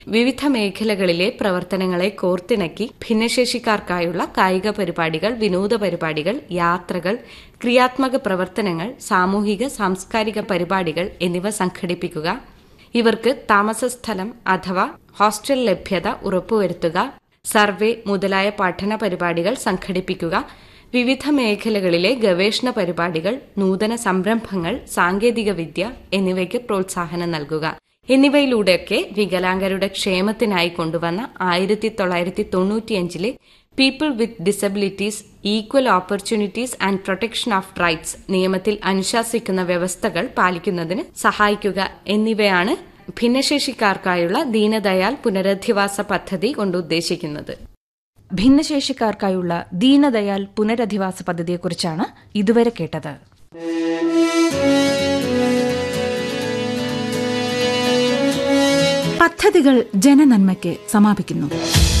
വിവിധ മേഖലകളിലെ പ്രവർത്തനങ്ങളെ കോർത്തിണക്കി ഭിന്നശേഷിക്കാർക്കായുള്ള കായിക പരിപാടികൾ വിനോദ പരിപാടികൾ യാത്രകൾ ക്രിയാത്മക പ്രവർത്തനങ്ങൾ സാമൂഹിക സാംസ്കാരിക പരിപാടികൾ എന്നിവ സംഘടിപ്പിക്കുക ഇവർക്ക് താമസസ്ഥലം അഥവാ ഹോസ്റ്റൽ ലഭ്യത ഉറപ്പുവരുത്തുക സർവേ മുതലായ പഠന പരിപാടികൾ സംഘടിപ്പിക്കുക വിവിധ മേഖലകളിലെ ഗവേഷണ പരിപാടികൾ നൂതന സംരംഭങ്ങൾ സാങ്കേതികവിദ്യ എന്നിവയ്ക്ക് പ്രോത്സാഹനം നൽകുക എന്നിവയിലൂടെയൊക്കെ വികലാംഗരുടെ ക്ഷേമത്തിനായി കൊണ്ടുവന്ന ആയിരത്തി തൊള്ളായിരത്തി തൊണ്ണൂറ്റിയഞ്ചിലെ people with disabilities equal opportunities and protection of rights നിയമത്തിൽ അനുശാസിക്കുന്ന വ്യവസ്ഥകൾ പാലിക്കുന്നതിന് സഹായിക്കുക എന്നിവയാണ് ഭിന്നശേഷിക്കാർക്കായുള്ള ദീനദയാൽ പുനരധിവാസ പദ്ധതി കൊണ്ട് ഉദ്ദേശിക്കുന്നത് ഭിന്നശേഷിക്കാർക്കായുള്ള ദീനദയാൽ പുനരധിവാസ പദ്ധതിയെക്കുറിച്ചാണ് ഇതുവരെ കേട്ടത് പദ്ധതികൾ ജനനന്മയ്ക്ക് സമാപിക്കുന്നു